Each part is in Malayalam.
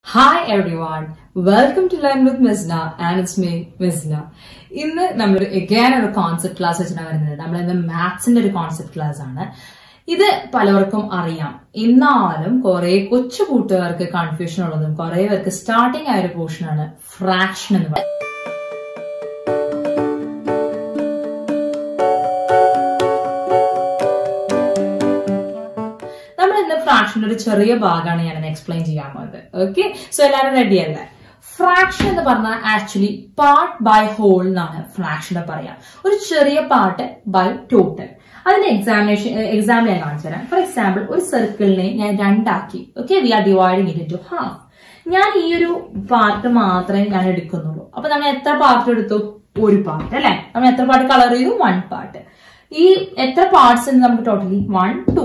hi everyone welcome to learn with Misna and it's me Misna ഇന്ന് നമ്മൾ എഗൈൻ ഒരു കോൺസെപ്റ്റ് ക്ലാസ് വെച്ചിട്ടാണ് വരുന്നത് നമ്മൾ ഇന്ന് മാത്സിന്റെ ഒരു കോൺസെപ്റ്റ് ക്ലാസ് ആണ് ഇത് പലർക്കും അറിയാം എന്നാലും കുറെ കൊച്ചു കൂട്ടുകാർക്ക് കൺഫ്യൂഷൻ ഉള്ളതും കുറെ പേർക്ക് സ്റ്റാർട്ടിംഗ് ആയ ഒരു പോർഷനാണ് ഫ്രാക്ഷൻ എന്ന് പറയുന്നത് നമ്മൾ ഇന്ന് ഫ്രാക്ഷന്റെ ഒരു ചെറിയ ഭാഗമാണ് ഞാൻ എക്സ്പ്ലെയിൻ ചെയ്യാൻ പോകുന്നത് ഓക്കെ സോ എല്ലാവരും റെഡി അല്ലേ ഫ്രാക്ഷൻ എന്ന് പറഞ്ഞാൽ ആക്ച്വലി പാർട്ട് ബൈ ഹോൾ എന്നാണ് ഫ്രാക്ഷനെ പറയാം ഒരു ചെറിയ പാർട്ട് ബൈ ടോട്ടൽ അതിന്റെ എക്സാമിനേഷൻ എക്സാമ്പിൾ ഞാൻ കാണിച്ചു തരാം ഫോർ എക്സാമ്പിൾ ഒരു സർക്കിളിനെ ഞാൻ രണ്ടാക്കി okay we are dividing it to half ഞാൻ ഈ ഒരു പാർട്ട് മാത്രമേ ഞാൻ എടുക്കുന്നുള്ളൂ അപ്പൊ നമ്മൾ എത്ര പാർട്ട് എടുത്തു ഒരു പാർട്ട് അല്ലെ നമ്മൾ എത്ര പാർട്ട് കളർ ചെയ്തു വൺ പാർട്ട് ഈ എത്ര പാർട്സ് ഉണ്ട് നമുക്ക് ടോട്ടലി വൺ ടു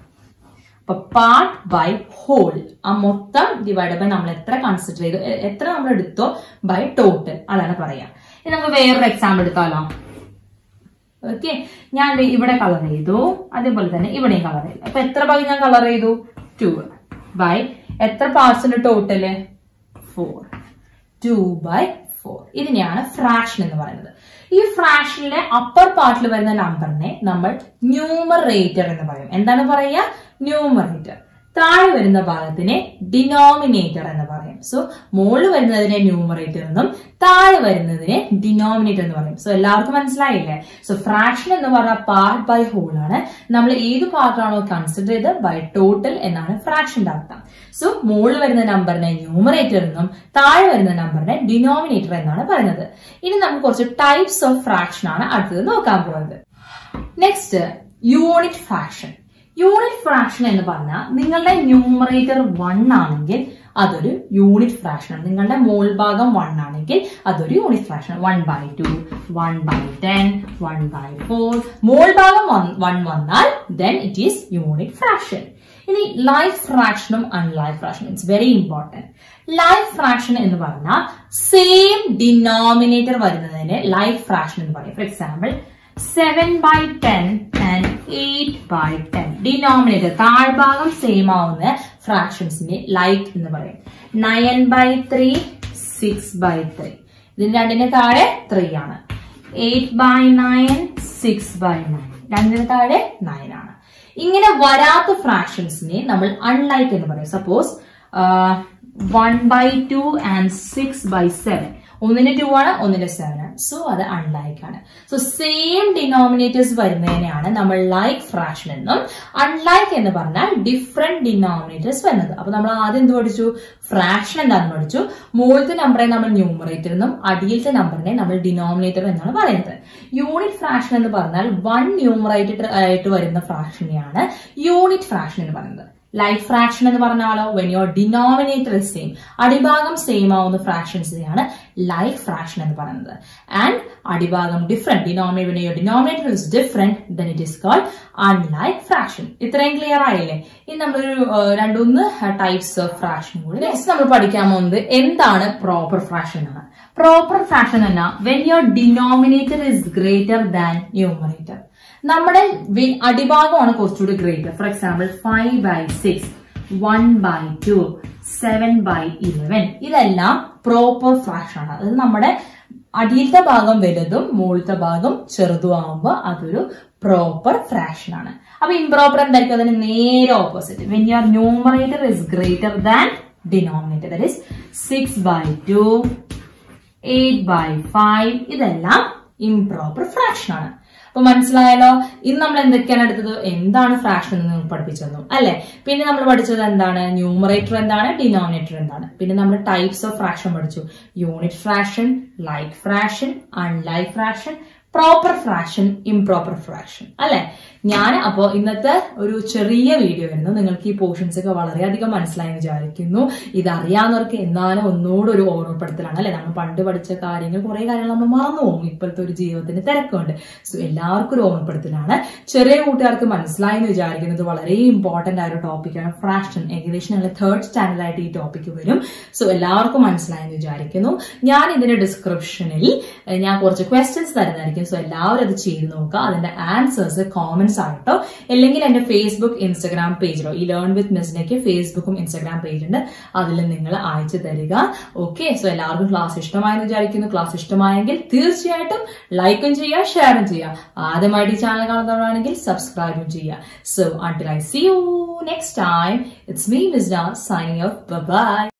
അപ്പൊ പാർട്ട് ബൈ ഹോൾ ആ മൊത്തം ഡിവൈഡ് ബൈ നമ്മൾ എത്ര കൺസിഡർ ചെയ്തു എ- എത്ര നമ്മൾ എടുത്തോ ബൈ ടോട്ടൽ അതാണ് പറയാ ഇനി നമുക്ക് വേറൊരു എക്സാമ്പിൾ എടുത്താലോ ഓക്കെ ഞാൻ ദേ ഇവിടെ കളർ ചെയ്തു അതേപോലെ തന്നെ ഇവിടെയും കളർ ചെയ്തു അപ്പൊ എത്ര ഭാഗം ഞാൻ കളർ ചെയ്തു ടു ബൈ എത്ര പാർട്സിന്റെ total four two by four ഇതിനെയാണ് ഫ്രാക്ഷൻ എന്ന് പറയുന്നത് ഈ ഫ്രാക്ഷനിലെ അപ്പർ പാർട്ടിൽ വരുന്ന നമ്പറിനെ നമ്മൾ ന്യൂമറേറ്റർ എന്ന് പറയും എന്താണ് പറയുക ന്യൂമറേറ്റർ താഴെ വരുന്ന ഭാഗത്തിനെ ഡിനോമിനേറ്റർ എന്ന് പറയും സോ മുകളിൽ വരുന്നതിനെ ന്യൂമറേറ്റർ എന്നും താഴെ വരുന്നതിനെ ഡിനോമിനേറ്റർ എന്ന് പറയും സോ എല്ലാവർക്കും മനസ്സിലായില്ലേ സോ ഫ്രാക്ഷൻ എന്ന് പറഞ്ഞ പാർട്ട് ബൈ ഹോൾ ആണ് നമ്മൾ ഏത് പാർട്ടാണോ കൺസിഡർ ചെയ്ത് ബൈ ടോട്ടൽ എന്നാണ് ഫ്രാക്ഷന്റെ അർത്ഥം സോ മുകളിൽ വരുന്ന നമ്പറിനെ ന്യൂമറേറ്റർ എന്നും താഴെ വരുന്ന നമ്പറിനെ ഡിനോമിനേറ്റർ എന്നാണ് പറയുന്നത് ഇനി നമുക്ക് കുറച്ച് ടൈപ്സ് ഓഫ് ഫ്രാക്ഷൻ ആണ് അടുത്തത് നോക്കാൻ പോകുന്നത് next unit fraction unit fraction എന്ന് പറഞ്ഞാൽ നിങ്ങളുടെ ന്യൂമറേറ്റർ വൺ ആണെങ്കിൽ അതൊരു യൂണിറ്റ് ഫ്രാക്ഷൻ ആണ് നിങ്ങളുടെ മോൾ ഭാഗം വൺ ആണെങ്കിൽ അതൊരു unit fraction one by two one by ten one by four മോൾ ഭാഗം വൺ വന്നാൽ then it is unit fraction ഇനി ലൈഫ് ഫ്രാക്ഷനും അൺലൈഫ് ഫ്രാക്ഷനും it's very important like fraction എന്ന് പറഞ്ഞാൽ സെയിം ഡിനോമിനേറ്റർ വരുന്നതിന് ലൈഫ് ഫ്രാക്ഷൻ എന്ന് പറയും for example seven by ten and eight by ten denominator താഴ്ഭാഗം സെയിം ആവുന്ന ഫ്രാക്ഷൻസിനെ ലൈക്ക് എന്ന് പറയും nine by three six by three ഇതിന് രണ്ടിന്റെ താഴെ ത്രീ ആണ് eight by nine six by nine രണ്ടിന് താഴെ നയൻ ആണ് ഇങ്ങനെ വരാത്ത ഫ്രാക്ഷൻസിനെ നമ്മൾ അൺലൈക്ക് എന്ന് പറയും suppose one by two and six by seven ഒന്നിന് ടു ആണ് ഒന്നിന് സെവൻ ആണ് സോ അത് അൺലൈക്ക് ആണ് സോ സെയിം ഡിനോമിനേറ്റേഴ്സ് വരുന്നതിനെയാണ് നമ്മൾ ലൈക്ക് ഫ്രാക്ഷൻ എന്നും അൺലൈക്ക് എന്ന് പറഞ്ഞാൽ ഡിഫറെന്റ് ഡിനോമിനേറ്റേഴ്സ് വരുന്നത് അപ്പൊ നമ്മൾ ആദ്യം എന്ത് പഠിച്ചു ഫ്രാക്ഷൻ എന്താണെന്ന് പഠിച്ചു മുകളിലത്തെ നമ്പറെ നമ്മൾ ന്യൂമറേറ്റർ എന്നും അടിയിലത്തെ നമ്പറിനെ നമ്മൾ ഡിനോമിനേറ്റർ എന്നാണ് പറയുന്നത് യൂണിറ്റ് ഫ്രാക്ഷൻ എന്ന് പറഞ്ഞാൽ വൺ ന്യൂമറേറ്റർ ആയിട്ട് വരുന്ന ഫ്രാക്ഷനെയാണ് യൂണിറ്റ് ഫ്രാക്ഷൻ എന്ന് പറയുന്നത് ലൈഫ് ഫ്രാക്ഷൻ എന്ന് പറഞ്ഞാലോ when your denominator is same അടിഭാഗം സെയിം ആവുന്ന ഫ്രാക്ഷൻസിനെയാണ് ലൈഫ് ഫ്രാക്ഷൻ എന്ന് പറയുന്നത് ആൻഡ് അടിഭാഗം different denominator your denominator is different then it is called unlike fraction ഇത്രയും ക്ലിയർ ആയില്ലേ ഇനി നമ്മളൊരു ഏഹ്, രണ്ടൂന്ന് ടൈപ്സ് ഓഫ് ഫ്രാക്ഷൻ കൂടി നെക്സ്റ്റ് നമ്മൾ പഠിക്കാൻ പോകുന്നത് എന്താണ് പ്രോപ്പർ ഫ്രാക്ഷൻ എന്നാണ് പ്രോപ്പർ ഫ്രാക്ഷൻ എന്നാൽ when your denominator is greater than numerator നമ്മുടെ വി- അടിഭാഗമാണ് കുറച്ചുകൂടി greater for example five by six one by two seven by eleven ഇതെല്ലാം പ്രോപ്പർ ഫ്രാക്ഷൻ ആണ് അത് നമ്മുടെ അടിയിലത്തെ ഭാഗം വലുതും മുകളിലത്തെ ഭാഗം ചെറുതുമാകുമ്പോൾ അതൊരു പ്രോപ്പർ ഫ്രാക്ഷൻ ആണ് അപ്പൊ ഇംപ്രോപ്പർ എന്തായിരിക്കും അതിന് നേരെ opposite when your numerator is greater than denominator that is six by two eight by five ഇതെല്ലാം ഇംപ്രോപ്പർ ഫ്രാക്ഷൻ ആണ് അപ്പൊ മനസ്സിലായല്ലോ ഇന്ന് നമ്മൾ എന്തൊക്കെയാണ് എടുത്തത് എന്താണ് ഫ്രാക്ഷൻ എന്ന് നിങ്ങൾ പഠിപ്പിച്ചു തന്നു അല്ലെ പിന്നെ നമ്മൾ പഠിച്ചത് എന്താണ് ന്യൂമറേറ്റർ എന്താണ് ഡിനോമിനേറ്റർ എന്താണ് പിന്നെ നമ്മൾ ടൈപ്സ് ഓഫ് ഫ്രാക്ഷൻ പഠിച്ചു unit fraction like fraction unlike fraction proper fraction improper fraction അല്ലെ ഞാൻ അപ്പോൾ ഇന്നത്തെ ഒരു ചെറിയ വീഡിയോ ആയിരുന്നു നിങ്ങൾക്ക് ഈ പോർഷൻസ് ഒക്കെ വളരെയധികം മനസ്സിലായി എന്ന് വിചാരിക്കുന്നു ഇതറിയാവുന്നവർക്ക് എന്നാലും ഒന്നുകൂടെ ഒരു ഓർമ്മപ്പെടുത്തലാണ് അല്ലെ നമ്മൾ പണ്ട് പഠിച്ച കാര്യങ്ങൾ കുറെ കാര്യങ്ങൾ നമ്മൾ മറന്നു പോകും ഇപ്പോഴത്തെ ഒരു ജീവിതത്തിന് തിരക്കുണ്ട് സോ എല്ലാവർക്കും ഒരു ഓർമ്മപ്പെടുത്തലാണ് ചെറിയ കൂട്ടുകാർക്ക് മനസ്സിലായി എന്ന് വിചാരിക്കുന്നത് വളരെ ഇമ്പോർട്ടന്റ് ആയ ഒരു ടോപ്പിക്കാണ് ഫ്രാക്ഷൻ ഏകദേശം ഞങ്ങൾ തേർഡ് സ്റ്റാൻഡേർഡ് ആയിട്ട് ഈ ടോപ്പിക്ക് വരും സോ എല്ലാവർക്കും മനസ്സിലായി എന്ന് വിചാരിക്കുന്നു ഞാൻ ഇതിന്റെ ഡിസ്ക്രിപ്ഷനിൽ ഞാൻ കുറച്ച് ക്വസ്റ്റ്യൻസ് തരുന്നതായിരിക്കും സോ എല്ലാവരും അത് ചെയ്ത് നോക്കുക അതിന്റെ ആൻസേഴ്സ് കോമന്റ് ക്വസ്റ്റ്യൻസ് ആണ് കേട്ടോ അല്ലെങ്കിൽ എന്റെ ഫേസ്ബുക്ക് ഇൻസ്റ്റഗ്രാം പേജിലോ ഈ ലേൺ വിത്ത് മിസ്നയ്ക്ക് ഫേസ്ബുക്കും ഇൻസ്റ്റഗ്രാം പേജ് ഉണ്ട് അതിൽ നിങ്ങൾ അയച്ചു തരിക ഓക്കെ സോ എല്ലാവർക്കും ക്ലാസ് ഇഷ്ടമായെന്ന് വിചാരിക്കുന്നു ക്ലാസ് ഇഷ്ടമായെങ്കിൽ തീർച്ചയായിട്ടും ലൈക്കും ചെയ്യുക ഷെയറും ചെയ്യുക ആദ്യമായിട്ട് ഈ ചാനൽ കാണുന്നവരാണെങ്കിൽ സബ്സ്ക്രൈബും ചെയ്യുക so until I see you next time it's me Misna signing off by